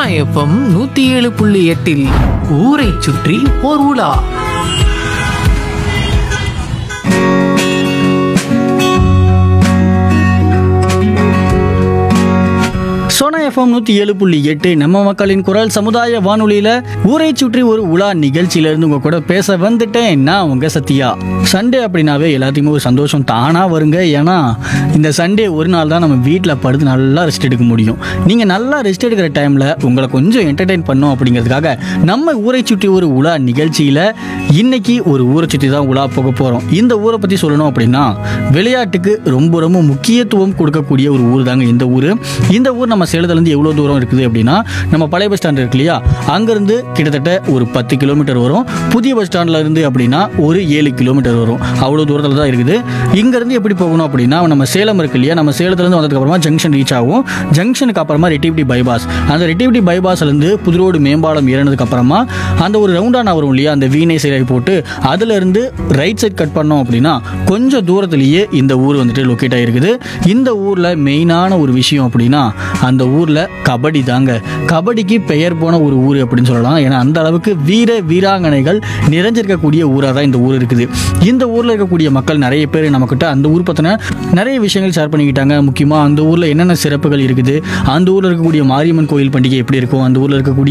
FM நூத்தி ஏழு புள்ளி எட்டில் ஊரை சுற்றி ஓர் உலா சோனா எஃப்எம் நூற்றி ஏழு புள்ளி எட்டு நம்ம மக்களின் குரல் சமுதாய வானொலியில் ஊரை சுற்றி ஒரு உலா நிகழ்ச்சியிலேருந்து உங்கள் கூட பேச வந்துட்டேன் நான் உங்கள் சத்யா சண்டே அப்படின்னாவே எல்லாத்தையுமே ஒரு சந்தோஷம் தானாக வருங்க ஏன்னா இந்த சண்டே ஒரு நாள் தான் நம்ம வீட்டில் படுத்து நல்லா ரெஸ்ட் எடுக்க முடியும் நீங்கள் நல்லா ரெஸ்ட் எடுக்கிற டைமில் உங்களை கொஞ்சம் என்டர்டெயின் பண்ணோம் அப்படிங்கிறதுக்காக நம்ம ஊரை சுற்றி ஒரு உலா நிகழ்ச்சியில் இன்னைக்கு ஒரு ஊரை சுற்றி தான் உலா போக போகிறோம் இந்த ஊரை பற்றி சொல்லணும் அப்படின்னா விளையாட்டுக்கு ரொம்ப ரொம்ப முக்கியத்துவம் கொடுக்கக்கூடிய ஒரு ஊர் தாங்க இந்த ஊர் இந்த ஊர் நம்ம சேலத்துலேருந்து எவ்வளோ தூரம் இருக்குது அப்படின்னா நம்ம பழைய பஸ் ஸ்டாண்ட் இருக்கு இல்லையா அங்கேருந்து கிட்டத்தட்ட ஒரு பத்து கிலோமீட்டர் வரும் புதிய பஸ் ஸ்டாண்டில் இருந்து அப்படின்னா ஒரு ஏழு கிலோமீட்டர் வரும் அவ்வளோ தூரத்தில் தான் இருக்குது இங்கேருந்து எப்படி போகணும் அப்படின்னா நம்ம சேலம் இருக்கு இல்லையா நம்ம சேலத்துலேருந்து வந்ததுக்கப்புறமா ஜங்ஷன் ரீச் ஆகும் ஜங்ஷனுக்கு அப்புறமா ரெட்டிவிட்டி பைபாஸ் அந்த ரெட்டிவிட்டி பைபாஸ்லேருந்து புதுரோடு மேம்பாலம் ஏறினதுக்கு அப்புறமா அந்த ஒரு ரவுண்டான வரும் இல்லையா அந்த வீணை சிலை போட்டு அதுல இருந்து ரைட் சைட் கட் பண்ணோம் அப்படின்னா கொஞ்சம் தூரத்திலேயே இந்த ஊர் வந்துட்டு லொக்கேட் ஆகிருக்குது இந்த ஊரில் மெயினான ஒரு விஷயம் அப்படின்னா அந்த ஊரில் கபடி தாங்க கபடிக்கு பெயர் போன ஒரு ஊர் அப்படின்னு சொல்லலாம் ஏன்னா அந்த அளவுக்கு வீர வீராங்கனைகள் நிறைஞ்சிருக்கக்கூடிய ஊராக தான் இந்த ஊர் இருக்குது இந்த ஊரில் இருக்கக்கூடிய மக்கள் நிறைய பேர் நம்மக்கிட்ட அந்த ஊர் பற்றின நிறைய விஷயங்கள் ஷேர் பண்ணிக்கிட்டாங்க முக்கியமாக அந்த ஊரில் என்னென்ன சிறப்புகள் இருக்குது அந்த ஊரில் இருக்கக்கூடிய மாரியம்மன் கோயில் பண்டிகை எப்படி இருக்கும் அந்த ஊரில் இருக்கக்கூடிய